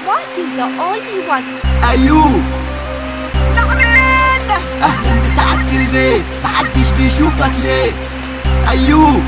What is the only one? ايوب اهلا بسعادة البيت محدش بيشوفك ليه ايوب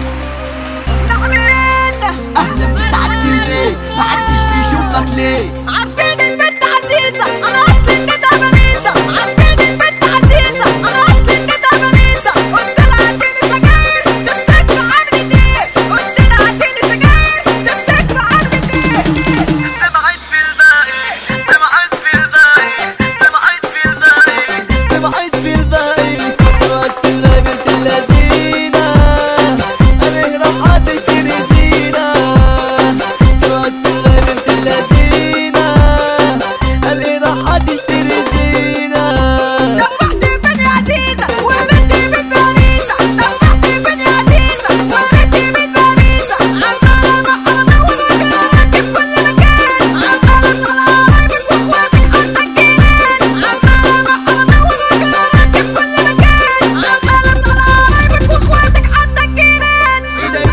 اهلا بسعادة البيت محدش بيشوفك ليه عارفين البنت عزيزة أنا أصلي كده بنيسة عارفين البنت عزيزة أنا أصلي كده بنيسة قلت لها اديني سجاير تفتك في عملة إيه قلت لها اديني سجاير تفتك في عملة إيه دمعت في الباقي دمعت في الباقي دمعت في الباقي دمعت في الباقي دمعت في الباقي بنت اللذينة انا راح تشتري زينة دمعت في الباقي بنت اللذينة انا راح تشتري زينة دفعتي بني عزيزة وبنتي بنت بنيسة دفعتي بني عزيزة وبنتي بنت بنيسة عمالة محرمة والوجرانك في كل مكان عمالة صلاة قرايبك واخواتك حتى الجيران عمالة محرمة والوجرانك في كل مكان عمالة صلاة قرايبك واخواتك حتى الجيران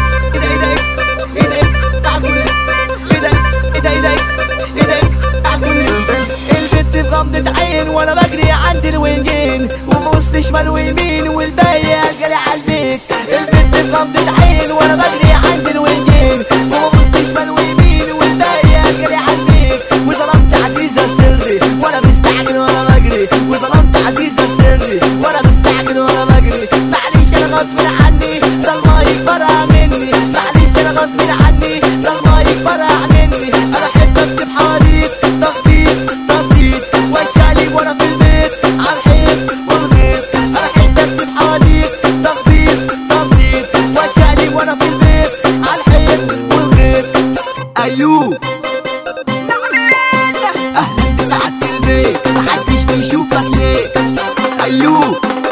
البت في غمضة عين وانا بجري عند الوينجين وببص شمال ويمين والباقي جالي على البيت البت في غمضة عين وانا بجري عند الوينجين وببص شمال ويمين والباقي جالي على البيت وظلمت عزيزة سري وانا مستعجل وانا بجري وظلمت عزيزة سري وانا مستعجل وانا بجري معلش انا غصب عني ده المايك فرقع مني معلش انا غصب عني ده المايك فرقع مني انا احب اكتب حواديت تخطيط تخطيط واتشالي وانا في البيت عالحيط والغيط انا احب اكتب حواديت تخطيط تخطيط واتشالي وانا في البيت عالحيط والغيط ايوب اهلا بسعادة البيت محدش بيشوفك ليه ايوب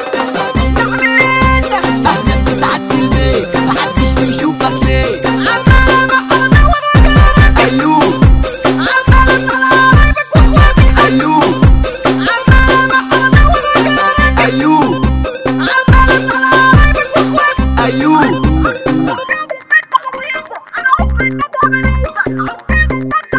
اهلا بسعادة البيت محدش بيشوفك ليه عمالة محرمة والوجرانك ايوب عمالة صلاة قرايبك واخواتك ايوب عمالة محرمة والوجرانك ايوب عمالة صلاة قرايبك واخواتك ايوب أنا أصلي كده بنيسة عارفين البنت